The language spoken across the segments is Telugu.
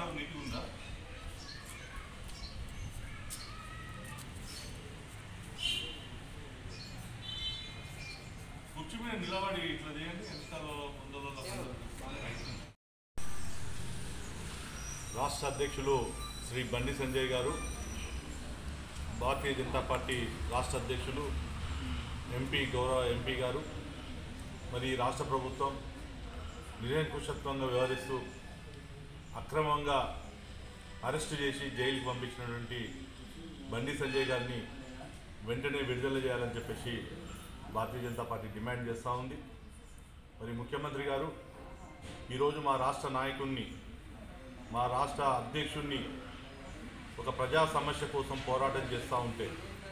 వాటర్ నీటి ఉందా కుర్చీ మీద నిలబడి ఇట్లా చేయండి ఎంతలో కొందలో రాష్ట్ర అధ్యక్షులు శ్రీ బండి సంజయ్ గారు భారతీయ జనతా పార్టీ రాష్ట్ర అధ్యక్షులు ఎంపీ గౌరవ ఎంపీ గారు మరి ఈ రాష్ట్ర ప్రభుత్వం నిరంకుశత్వంగా వ్యవహరిస్తూ అక్రమంగా అరెస్టు చేసి జైలుకి పంపించినటువంటి బండి సంజయ్ గారిని వెంటనే విడుదల చేయాలని చెప్పేసి భారతీయ జనతా పార్టీ డిమాండ్ చేస్తూ ఉంది మరి ముఖ్యమంత్రి గారు ఈరోజు మా రాష్ట్ర నాయకుడిని మా రాష్ట్ర అధ్యక్షుడిని ఒక ప్రజా సమస్య కోసం పోరాటం చేస్తూ ఉంటే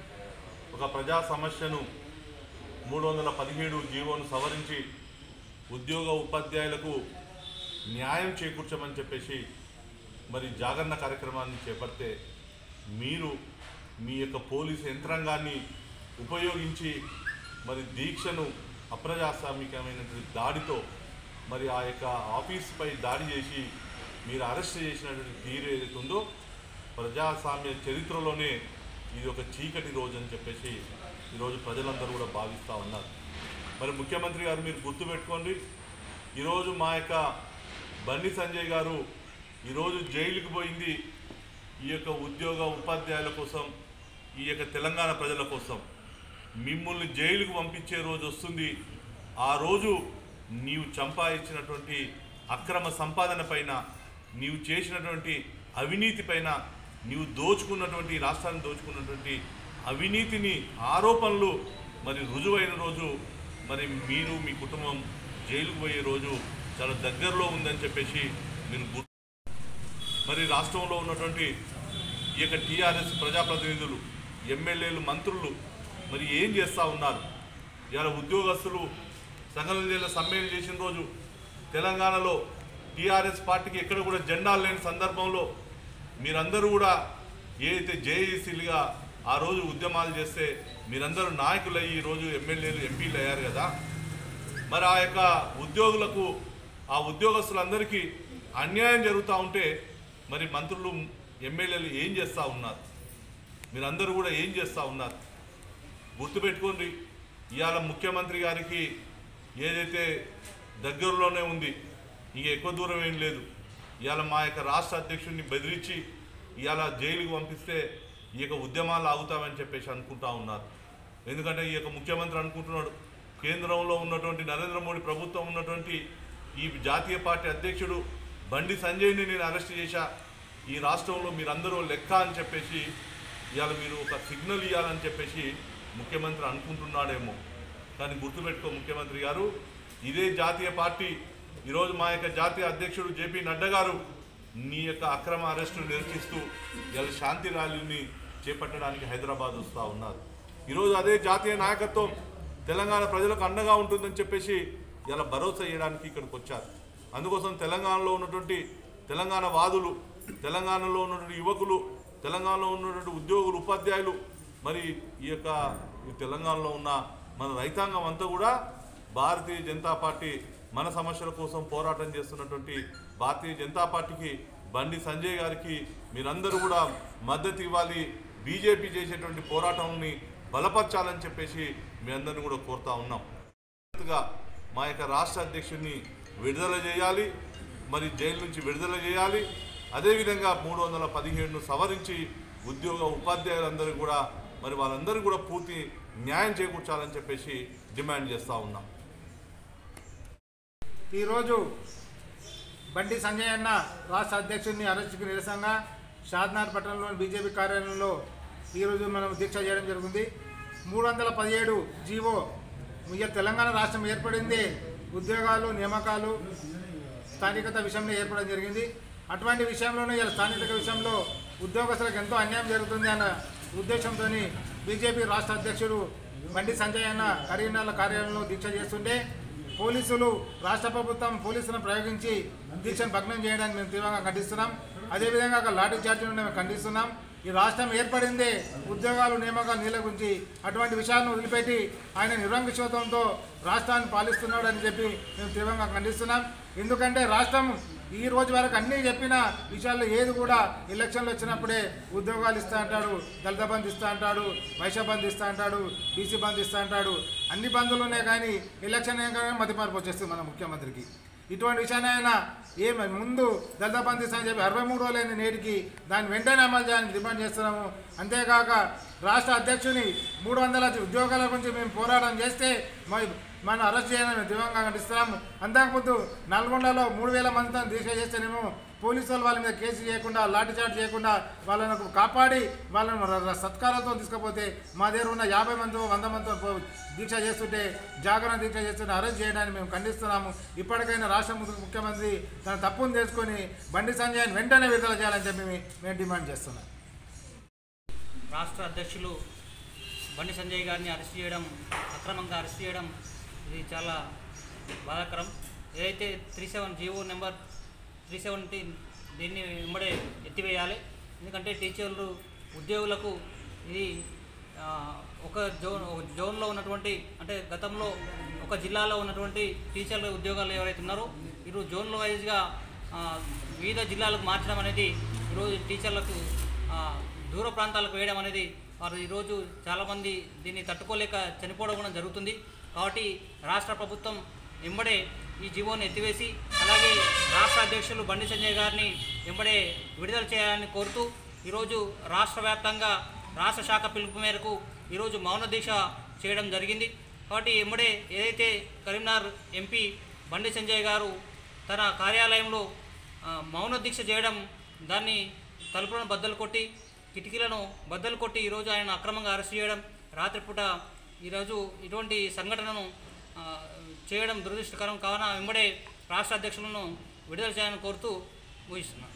ఒక ప్రజా సమస్యను మూడు వందల పదిహేడు జీవోను సవరించి ఉద్యోగ ఉపాధ్యాయులకు న్యాయం చేకూర్చమని చెప్పేసి మరి జాగరణ కార్యక్రమాన్ని చేపడితే మీరు మీ యొక్క పోలీసు యంత్రాంగాన్ని ఉపయోగించి మరి దీక్షను అప్రజాస్వామికమైనటువంటి దాడితో మరి ఆ యొక్క ఆఫీస్పై దాడి చేసి మీరు అరెస్ట్ చేసినటువంటి తీరు ఏదైతే ఉందో ప్రజాస్వామ్య చరిత్రలోనే ఇది ఒక చీకటి రోజు అని చెప్పేసి ఈరోజు ప్రజలందరూ కూడా భావిస్తూ ఉన్నారు మరి ముఖ్యమంత్రి గారు మీరు గుర్తుపెట్టుకోండి ఈరోజు మా యొక్క బండి సంజయ్ గారు ఈరోజు జైలుకి పోయింది ఈ యొక్క ఉద్యోగ ఉపాధ్యాయుల కోసం ఈ యొక్క తెలంగాణ ప్రజల కోసం మిమ్మల్ని జైలుకు పంపించే రోజు వస్తుంది ఆ రోజు నీవు సంపాదించినటువంటి అక్రమ సంపాదన పైన నీవు చేసినటువంటి అవినీతి పైన నీవు దోచుకున్నటువంటి రాష్ట్రాన్ని దోచుకున్నటువంటి అవినీతిని ఆరోపణలు మరి రుజువైన రోజు మరి మీరు మీ కుటుంబం జైలుకు పోయే రోజు చాలా దగ్గరలో ఉందని చెప్పేసి మీరు గుర్తు మరి రాష్ట్రంలో ఉన్నటువంటి ఈ యొక్క టీఆర్ఎస్ ప్రజాప్రతినిధులు ఎమ్మెల్యేలు మంత్రులు మరి ఏం చేస్తూ ఉన్నారు ఇవాళ ఉద్యోగస్తులు సంఘం జిల్లా సమ్మేళనం చేసిన రోజు తెలంగాణలో టీఆర్ఎస్ పార్టీకి ఎక్కడ కూడా జెండాలు లేని సందర్భంలో మీరందరూ కూడా ఏదైతే జేఏసీలుగా ఆ రోజు ఉద్యమాలు చేస్తే మీరందరూ నాయకులయ్యి ఈ రోజు ఎమ్మెల్యేలు ఎంపీలు అయ్యారు కదా మరి ఆ యొక్క ఉద్యోగులకు ఆ ఉద్యోగస్తులందరికీ అన్యాయం జరుగుతూ ఉంటే మరి మంత్రులు ఎమ్మెల్యేలు ఏం చేస్తూ ఉన్నారు మీరందరూ కూడా ఏం చేస్తూ ఉన్నారు గుర్తుపెట్టుకోండి ఇవాళ ముఖ్యమంత్రి గారికి ఏదైతే దగ్గరలోనే ఉంది ఇంక ఎక్కువ దూరం ఏం లేదు ఇవాళ మా యొక్క రాష్ట్ర అధ్యక్షుడిని బెదిరించి ఇవాళ జైలుకి పంపిస్తే ఈ యొక్క ఉద్యమాలు ఆగుతామని చెప్పేసి అనుకుంటా ఉన్నారు ఎందుకంటే ఈ యొక్క ముఖ్యమంత్రి అనుకుంటున్నాడు కేంద్రంలో ఉన్నటువంటి నరేంద్ర మోడీ ప్రభుత్వం ఉన్నటువంటి ఈ జాతీయ పార్టీ అధ్యక్షుడు బండి సంజయ్ని నేను అరెస్ట్ చేశా ఈ రాష్ట్రంలో మీరందరూ లెక్క అని చెప్పేసి ఇవాళ మీరు ఒక సిగ్నల్ ఇవ్వాలని చెప్పేసి ముఖ్యమంత్రి అనుకుంటున్నాడేమో కానీ గుర్తుపెట్టుకో ముఖ్యమంత్రి గారు ఇదే జాతీయ పార్టీ ఈరోజు మా యొక్క జాతీయ అధ్యక్షుడు జేపీ నడ్డా గారు నీ యొక్క అక్రమ అరెస్టును నిరసిస్తూ ఇవాళ శాంతి ర్యాలీని చేపట్టడానికి హైదరాబాద్ వస్తూ ఉన్నారు ఈరోజు అదే జాతీయ నాయకత్వం తెలంగాణ ప్రజలకు అండగా ఉంటుందని చెప్పేసి ఇలా భరోసా ఇవ్వడానికి ఇక్కడికి వచ్చారు అందుకోసం తెలంగాణలో ఉన్నటువంటి తెలంగాణ వాదులు తెలంగాణలో ఉన్నటువంటి యువకులు తెలంగాణలో ఉన్నటువంటి ఉద్యోగులు ఉపాధ్యాయులు మరి ఈ యొక్క ఈ తెలంగాణలో ఉన్న మన రైతాంగం అంతా కూడా భారతీయ జనతా పార్టీ మన సమస్యల కోసం పోరాటం చేస్తున్నటువంటి భారతీయ జనతా పార్టీకి బండి సంజయ్ గారికి మీరందరూ కూడా మద్దతు ఇవ్వాలి బీజేపీ చేసేటువంటి పోరాటాన్ని బలపరచాలని చెప్పేసి మీ అందరిని కూడా కోరుతా ఉన్నాం గా మా యొక్క రాష్ట్ర అధ్యక్షుడిని విడుదల చేయాలి మరి జైలు నుంచి విడుదల చేయాలి అదేవిధంగా మూడు వందల పదిహేడును సవరించి ఉద్యోగ ఉపాధ్యాయులందరూ కూడా మరి వాళ్ళందరూ కూడా పూర్తి న్యాయం చేకూర్చాలని చెప్పేసి డిమాండ్ చేస్తూ ఉన్నాం ఈరోజు బండి సంజయ్ అన్న రాష్ట్ర అధ్యక్షుడిని అరెస్టుకు నిరసనగా షాద్నాథ్ పట్టణంలోని బీజేపీ కార్యాలయంలో ఈరోజు మనం దీక్ష చేయడం జరిగింది మూడు వందల పదిహేడు జీవో ఇక తెలంగాణ రాష్ట్రం ఏర్పడింది ఉద్యోగాలు నియామకాలు స్థానికత విషయంలో ఏర్పడడం జరిగింది అటువంటి విషయంలోనే ఇలా స్థానికత విషయంలో ఉద్యోగస్తులకు ఎంతో అన్యాయం జరుగుతుంది అన్న ఉద్దేశంతో బీజేపీ రాష్ట్ర అధ్యక్షుడు బండి సంజయ్ అన్న కరీంనగర్ కార్యాలయంలో దీక్ష చేస్తుంటే పోలీసులు రాష్ట్ర ప్రభుత్వం పోలీసులను ప్రయోగించి దీక్షను భగ్నం చేయడానికి మేము తీవ్రంగా ఖండిస్తున్నాం అదేవిధంగా అక్కడ లాఠీ చార్జీలను మేము ఖండిస్తున్నాం ఈ రాష్ట్రం ఏర్పడిందే ఉద్యోగాలు నియామకాలు నీళ్ళ గురించి అటువంటి విషయాలను వదిలిపెట్టి ఆయన నిరంకుశత్వంతో రాష్ట్రాన్ని పాలిస్తున్నాడు అని చెప్పి మేము తీవ్రంగా ఖండిస్తున్నాం ఎందుకంటే రాష్ట్రం ఈ రోజు వరకు అన్నీ చెప్పిన విషయాల్లో ఏది కూడా ఎలక్షన్లు వచ్చినప్పుడే ఉద్యోగాలు ఇస్తా అంటాడు దళిత బంధు ఇస్తా అంటాడు వైశ్య బంధు ఇస్తా అంటాడు బీసీ బంధు ఇస్తా అంటాడు అన్ని బంధువులు ఉన్నాయి కానీ ఎలక్షన్ ఏం కానీ మతి మార్పు వచ్చేస్తుంది మన ముఖ్యమంత్రికి ఇటువంటి విషయాన్ని ఆయన ఏమి ముందు దళిత బంధు ఇస్తా అని చెప్పి అరవై మూడు రోజులైంది నేటికి దాన్ని వెంటనే అమలు చేయాలని డిమాండ్ చేస్తున్నాము అంతేకాక రాష్ట్ర అధ్యక్షుని మూడు వందల ఉద్యోగాల గురించి మేము పోరాటం చేస్తే మా మనం అరెస్ట్ చేయాలని తీవ్రంగా ఖండిస్తున్నాము అంతకుముందు నల్గొండలో మూడు వేల మందితో దీక్ష చేస్తేనేమో పోలీసు వాళ్ళు వాళ్ళ మీద కేసు చేయకుండా లాఠీ చార్జ్ చేయకుండా వాళ్ళను కాపాడి వాళ్ళను ర- ర- సత్కారాలతో తీసుకపోతే మా దగ్గర ఉన్న యాభై మందితో వంద మందితో పో- దీక్ష చేస్తుంటే జాగరణ దీక్ష చేస్తుంటే అరెస్ట్ చేయడానికి మేము ఖండిస్తున్నాము ఇప్పటికైనా రాష్ట్ర ము- ముఖ్యమంత్రి తన తప్పును తెలుసుకొని బండి సంజయ్ని వెంటనే విడుదల చేయాలని చెప్పి మేము- మేము డిమాండ్ చేస్తున్నాం రాష్ట్ర అధ్యక్షులు బండి సంజయ్ గారిని అరెస్ట్ చేయడం అక్రమంగా అరెస్ట్ చేయడం ఇది చాలా బాధాకరం ఏదైతే three seven GO number three seventeen దీన్ని వెంబడే ఎత్తివేయాలి ఎందుకంటే టీచర్లు ఉద్యోగులకు ఇది ఆ, ఒక జోన్ ఒక జోన్లో ఉన్నటువంటి అంటే గతంలో ఒక జిల్లాలో ఉన్నటువంటి టీచర్ల ఉద్యోగాలు ఎవరైతే ఉన్నారో ఈరోజు జోన్ల వైజ్గా ఆ, వివిధ జిల్లాలకు మార్చడం అనేది ఈరోజు టీచర్లకు ఆ, దూర ప్రాంతాలకు వేయడం అనేది వారు ఈరోజు చాలామంది దీన్ని తట్టుకోలేక చనిపోవడం కూడా జరుగుతుంది కాబట్టి రాష్ట్ర ప్రభుత్వం వెంబడే ఈ జీవోని ఎత్తివేసి అలాగే రాష్ట్ర అధ్యక్షులు బండి సంజయ్ గారిని వెంబడే విడుదల చేయాలని కోరుతూ ఈరోజు రాష్ట్ర వ్యాప్తంగా రాష్ట్ర శాఖ పిలుపు మేరకు ఈరోజు మౌన దీక్ష చేయడం జరిగింది కాబట్టి వెంబడే ఏదైతే కరీంనగర్ ఎంపీ బండి సంజయ్ గారు తన కార్యాలయంలో ఆ, మౌన దీక్ష చేయడం దాన్ని తలుపులను బద్దలు కొట్టి కిటికీలను బద్దలు కొట్టి ఈరోజు ఆయన అక్రమంగా అరెస్ట్ చేయడం రాత్రిపూట ఈరోజు ఇటువంటి సంఘటనను ఆ, చేయడం దురదృష్టకరం కావున వెంబడే రాష్ట్ర అధ్యక్షులను విడుదల చేయాలని కోరుతూ ఊహిస్తున్నాను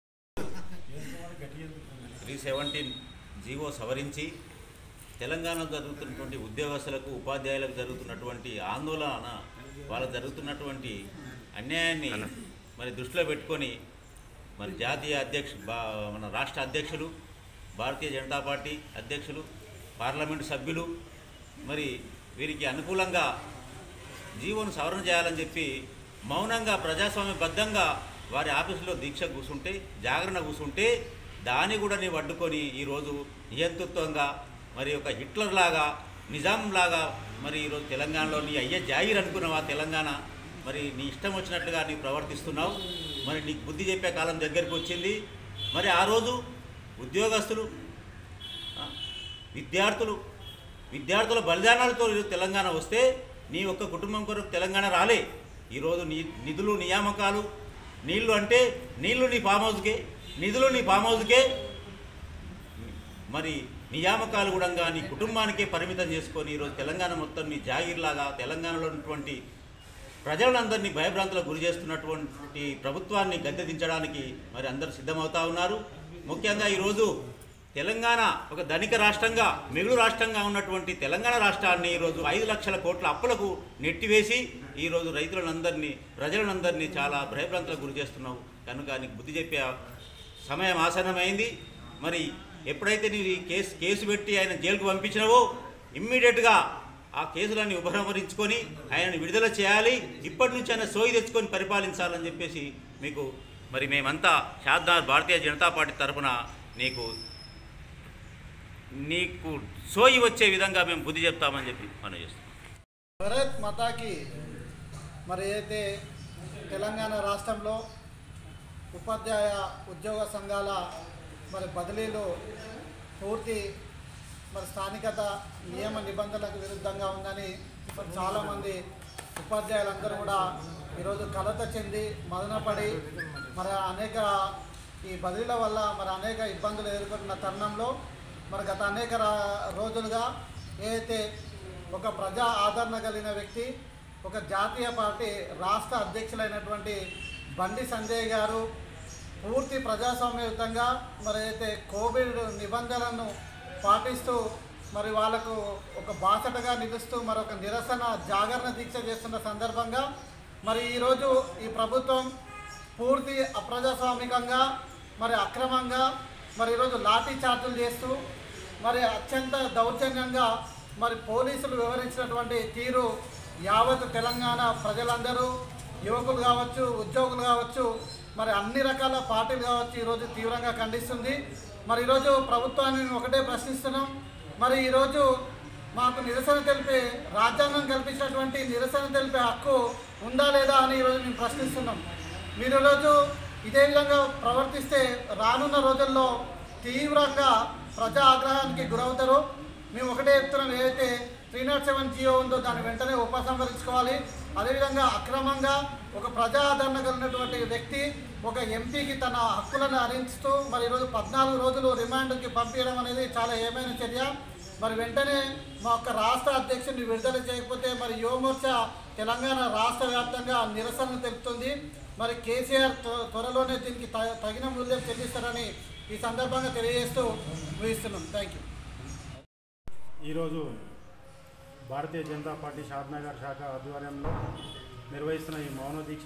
త్రీ సెవెంటీన్ జీవో సవరించి తెలంగాణలో జరుగుతున్నటువంటి ఉద్యోగస్తులకు ఉపాధ్యాయులకు జరుగుతున్నటువంటి ఆందోళన వాళ్ళకు జరుగుతున్నటువంటి అన్యాయాన్ని మరి దృష్టిలో పెట్టుకొని మరి జాతీయ అధ్యక్ష బా- మన రాష్ట్ర అధ్యక్షులు భారతీయ జనతా పార్టీ అధ్యక్షులు పార్లమెంటు సభ్యులు మరి వీరికి అనుకూలంగా జీవోను సవరణ చేయాలని చెప్పి మౌనంగా ప్రజాస్వామ్యబద్ధంగా వారి ఆఫీసులో దీక్ష కూర్చుంటే జాగరణ కూర్చుంటే దాన్ని కూడా నీవు అడ్డుకొని ఈరోజు నియంతృత్వంగా మరి ఒక హిట్లర్ లాగా నిజాం లాగా మరి ఈరోజు తెలంగాణలో నీ అయ్యే జాగిర్ అనుకున్నావా తెలంగాణ మరి నీ ఇష్టం వచ్చినట్లుగా నీవు ప్రవర్తిస్తున్నావు మరి నీకు బుద్ధి చెప్పే కాలం దగ్గరికి వచ్చింది మరి ఆ రోజు ఉద్యోగస్తులు ఆ, విద్యార్థులు విద్యార్థుల బలిదానాలతో ఈరోజు తెలంగాణ వస్తే నీ ఒక్క కుటుంబం కొరకు తెలంగాణ రాలే ఈరోజు నీ నిధులు నియామకాలు నీళ్లు అంటే నీళ్లు నీ ఫామ్ హౌస్కే నిధులు నీ ఫామ్ హౌస్కే మరి నియామకాలు కూడా నీ కుటుంబానికే పరిమితం చేసుకొని ఈరోజు తెలంగాణ మొత్తం నీ జాగీర్లాగా తెలంగాణలో ఉన్నటువంటి ప్రజలందరినీ భయభ్రాంతులకు గురి చేస్తున్నటువంటి ప్రభుత్వాన్ని గద్దె దించడానికి మరి అందరూ సిద్ధమవుతా ఉన్నారు ముఖ్యంగా ఈరోజు తెలంగాణ ఒక ధనిక రాష్ట్రంగా మిగులు రాష్ట్రంగా ఉన్నటువంటి తెలంగాణ రాష్ట్రాన్ని ఈరోజు ఐదు లక్షల కోట్ల అప్పులకు నెట్టివేసి ఈరోజు రైతులందరినీ ప్రజలందరినీ చాలా భయభ్రాంతులకు గురి చేస్తున్నావు కనుక నీకు బుద్ధి చెప్పే సమయం ఆసన్నమైంది మరి ఎప్పుడైతే నీవు ఈ కేసు కేసు పెట్టి ఆయన జైలుకు పంపించినావో ఇమ్మీడియట్గా ఆ కేసులన్నీ ఉపసంహరించుకొని ఆయనను విడుదల చేయాలి ఇప్పటి నుంచి ఆయన సోయి తెచ్చుకొని పరిపాలించాలని చెప్పేసి మీకు మరి మేమంతా షాద్దార్ భారతీయ జనతా పార్టీ తరఫున నీకు నీకు సోయి వచ్చే విధంగా మేము బుద్ధి చెప్తామని చెప్పి మనం చేస్తాం భరత్ మాతాకి మరి అయితే తెలంగాణ రాష్ట్రంలో ఉపాధ్యాయ ఉద్యోగ సంఘాల మరి బదిలీలు పూర్తి మరి స్థానికత నియమ నిబంధనలకు విరుద్ధంగా ఉందని మరి చాలామంది ఉపాధ్యాయులందరూ కూడా ఈరోజు కలత చెంది మదనపడి మరి అనేక ఈ బదిలీల వల్ల మరి అనేక ఇబ్బందులు ఎదుర్కొంటున్న తరుణంలో మరి గత అనేక రా- రోజులుగా ఏదైతే ఒక ప్రజా ఆదరణ కలిగిన వ్యక్తి ఒక జాతీయ పార్టీ రాష్ట్ర అధ్యక్షులైనటువంటి బండి సంజయ్ గారు పూర్తి ప్రజాస్వామ్యయుతంగా మరి అయితే కోవిడ్ నిబంధనలను పాటిస్తూ మరి వాళ్ళకు ఒక బాసటగా నిలుస్తూ మరి ఒక నిరసన జాగరణ దీక్ష చేస్తున్న సందర్భంగా మరి ఈరోజు ఈ ప్రభుత్వం పూర్తి అప్రజాస్వామికంగా మరి అక్రమంగా మరి ఈరోజు లాఠీ చార్జులు చేస్తూ మరి అత్యంత దౌర్జన్యంగా మరి పోలీసులు వివరించినటువంటి తీరు యావత్ తెలంగాణ ప్రజలందరూ యువకులు కావచ్చు ఉద్యోగులు కావచ్చు మరి అన్ని రకాల పార్టీలు కావచ్చు ఈరోజు తీవ్రంగా ఖండిస్తుంది మరి ఈరోజు ప్రభుత్వాన్ని మేము ఒకటే ప్రశ్నిస్తున్నాం మరి ఈరోజు మాకు నిరసన తెలిపే రాజ్యాంగం కల్పించినటువంటి నిరసన తెలిపే హక్కు ఉందా లేదా అని ఈరోజు మేము ప్రశ్నిస్తున్నాం మీరు ఈరోజు ఇదే విధంగా ప్రవర్తిస్తే రానున్న రోజుల్లో తీవ్రంగా ప్రజా ఆగ్రహానికి గురవుతారు మేము ఒకటే చెప్తున్నాం ఏదైతే త్రీ నాట్ సెవెన్ జియో ఉందో దాన్ని వెంటనే ఉపసంహరించుకోవాలి అదేవిధంగా అక్రమంగా ఒక ప్రజా ఆదరణ కలిగినటువంటి వ్యక్తి ఒక ఎంపీకి తన హక్కులను హరించుతూ మరి ఈరోజు పద్నాలుగు రోజులు రిమాండ్కి పంపించడం అనేది చాలా ఏమైన చర్య మరి వెంటనే మా యొక్క రాష్ట్ర అధ్యక్షుడిని విడుదల చేయకపోతే మరి యువమోర్చా తెలంగాణ రాష్ట్ర వ్యాప్తంగా నిరసన తెలుపుతుంది మరి కేసీఆర్ త్వ- త్వరలోనే దీనికి త- తగిన మూల్యం చెల్లిస్తారని ఈ సందర్భంగా తెలియజేస్తూ ముగిస్తున్నాం థ్యాంక్ యూ ఈరోజు భారతీయ జనతా పార్టీ షాద్నగర్ శాఖ ఆధ్వర్యంలో నిర్వహిస్తున్న ఈ మౌన దీక్ష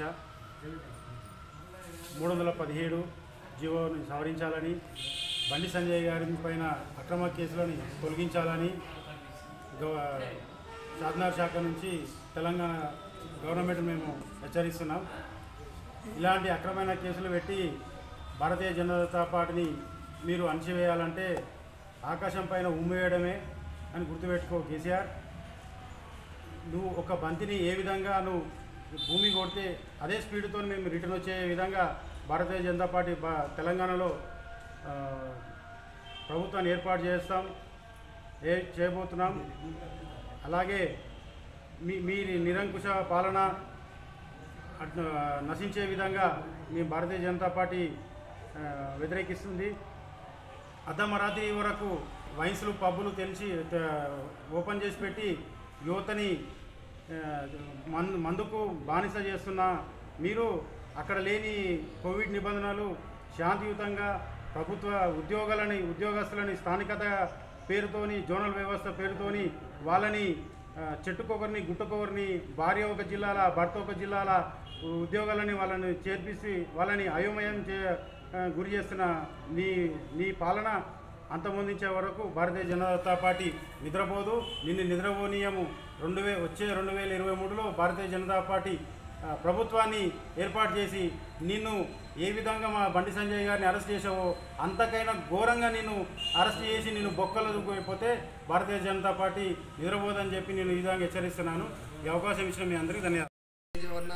మూడు వందల పదిహేడు జీవోని సవరించాలని బండి సంజయ్ గారి పైన అక్రమ కేసులని తొలగించాలని గవ షాద్నగర్ శాఖ నుంచి తెలంగాణ గవర్నమెంట్ మేము హెచ్చరిస్తున్నాం ఇలాంటి అక్రమైన కేసులు పెట్టి భారతీయ జనతా పార్టీని మీరు అణచివేయాలంటే ఆకాశం పైన ఉమ్మేయడమే అని గుర్తుపెట్టుకో కేసీఆర్ నువ్వు ఒక బంతిని ఏ విధంగా నువ్వు భూమి కొడితే అదే స్పీడ్తో మేము రిటర్న్ వచ్చే విధంగా భారతీయ జనతా పార్టీ బా తెలంగాణలో ఆ, ప్రభుత్వాన్ని ఏర్పాటు చేస్తాం ఏ చేయబోతున్నాం అలాగే మీ మీ నిరంకుశ పాలన అట్ నశించే విధంగా మీ భారతీయ జనతా పార్టీ ఆ, వ్యతిరేకిస్తుంది అర్ధమరాత్రి వరకు వైన్స్లు పబ్బులు తెలిసి త- ఓపెన్ చేసి పెట్టి యువతని ఆ, మందు మందుకు బానిస చేస్తున్న మీరు అక్కడ లేని కోవిడ్ నిబంధనలు శాంతియుతంగా ప్రభుత్వ ఉద్యోగాలని ఉద్యోగస్తులని స్థానికత పేరుతోని జోనల్ వ్యవస్థ పేరుతోని వాళ్ళని ఆ, చెట్టుకొకరిని గుట్టకొకరిని భార్య ఒక జిల్లాల భర్త ఒక జిల్లాల ఉద్యోగాలని వాళ్ళని చేర్పిసి వాళ్ళని అయోమయం చే ఆ, గురి చేస్తున్న నీ నీ పాలన అంతమొందించే వరకు భారతీయ జనతా పార్టీ నిద్రపోదు నిన్ను నిద్రపోనీయము రెండు వే వచ్చే రెండు వేల ఇరవై మూడులో భారతీయ జనతా పార్టీ ఆ, ప్రభుత్వాన్ని ఏర్పాటు చేసి నిన్ను ఏ విధంగా మా బండి సంజయ్ గారిని అరెస్ట్ చేసావో అంతకైనా ఘోరంగా నిన్ను అరెస్ట్ చేసి నిన్ను బొక్కలు దూకపోతే భారతీయ జనతా పార్టీ నిద్రపోదని చెప్పి నేను ఈ విధంగా హెచ్చరిస్తున్నాను ఈ అవకాశం ఇచ్చిన మీ అందరికీ ధన్యవాదాలు వల్ల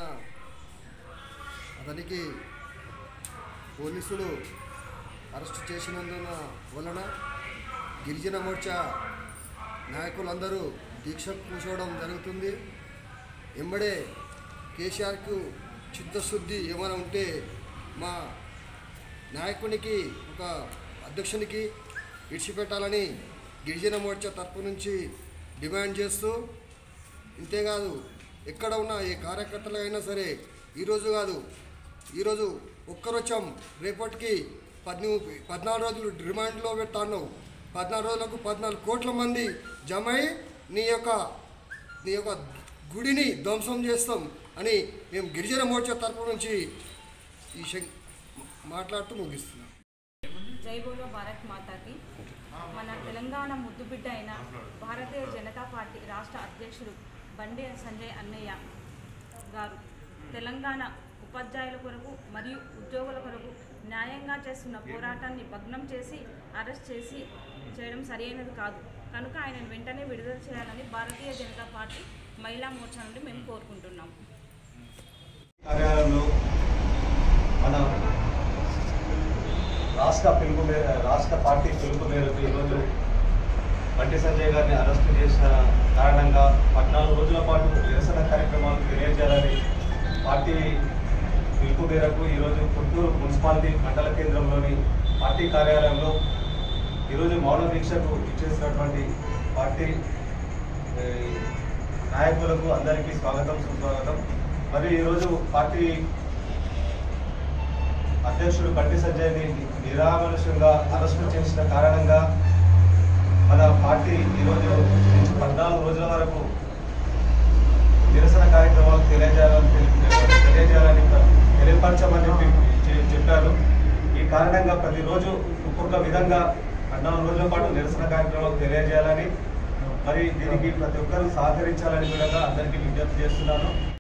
అతనికి పోలీసులు అరెస్ట్ చేసినందున వలన గిరిజన మోర్చా నాయకులందరూ దీక్ష కూర్చోవడం జరుగుతుంది ఎంబడే కేసీఆర్కు చిత్తశుద్ధి ఏమైనా ఉంటే మా నాయకునికి ఒక అధ్యక్షునికి విడిచిపెట్టాలని గిరిజన మోర్చా తరపు నుంచి డిమాండ్ చేస్తూ ఇంతేకాదు ఎక్కడ ఉన్న ఏ కార్యకర్తలు అయినా సరే ఈరోజు కాదు ఈరోజు ఒక్కరొచ్చాం రేపటికి పద్ని పద్నాలుగు రోజులు రిమాండ్లో పెడతాను పద్నాలుగు రోజులకు పద్నాలుగు కోట్ల మంది జమ అయి నీ యొక్క నీ యొక్క గుడిని ధ్వంసం చేస్తాం అని మేము గిరిజన మోర్చా తరపు నుంచి ఈ శం- మాట్లాడుతూ ముగిస్తున్నాం జై బోలో భారత్ మాతాకి మన తెలంగాణ ముద్దుబిడ్డ అయిన భారతీయ జనతా పార్టీ రాష్ట్ర అధ్యక్షుడు బండి సంజయ్ అన్నయ్య గారు తెలంగాణ ఉపాధ్యాయుల కొరకు మరియు ఉద్యోగుల కొరకు న్యాయంగా చేస్తున్న పోరాటాన్ని భగ్నం చేసి అరెస్ట్ చేసి చేయడం సరైనది కాదు కనుక ఆయనను వెంటనే విడుదల చేయాలని భారతీయ జనతా పార్టీ మహిళా మోర్చా నుండి మేము కోరుకుంటున్నాము కార్యాలయంలో మన రాష్ట్ర పిలుపు మేర రాష్ట్ర పార్టీ పిలుపు మేరకు ఈరోజు బండి సంజయ్ గారిని అరెస్ట్ చేసిన కారణంగా పద్నాలుగు రోజుల పాటు నిరసన కార్యక్రమాలు తెలియజేయాలని పార్టీ పిలుపు మేరకు ఈరోజు పుత్తూరు మున్సిపాలిటీ మండల కేంద్రంలోని పార్టీ కార్యాలయంలో ఈరోజు మౌన దీక్షకు ఇచ్చేసినటువంటి పార్టీ ఏ, నాయకులకు అందరికీ స్వాగతం సుస్వాగతం మరియు ఈరోజు పార్టీ అధ్యక్షుడు బండి సంజయ్ని నిరామనుషంగా అరెస్టు చేసిన కారణంగా మన పార్టీ ఈరోజు నుంచి పద్నాలుగు రోజుల వరకు నిరసన కార్యక్రమాలు తెలియజేయాలని తెలి- తెలియజేయాలని తెలియపరచమని చెప్పి చె- చెప్పారు ఈ కారణంగా ప్రతిరోజు ఒక్కొక్క విధంగా పద్నాలుగు రోజుల పాటు నిరసన కార్యక్రమాలు తెలియజేయాలని మరి దీనికి ప్రతి ఒక్కరు సహకరించాలని కూడా అందరికీ విజ్ఞప్తి చేస్తున్నాను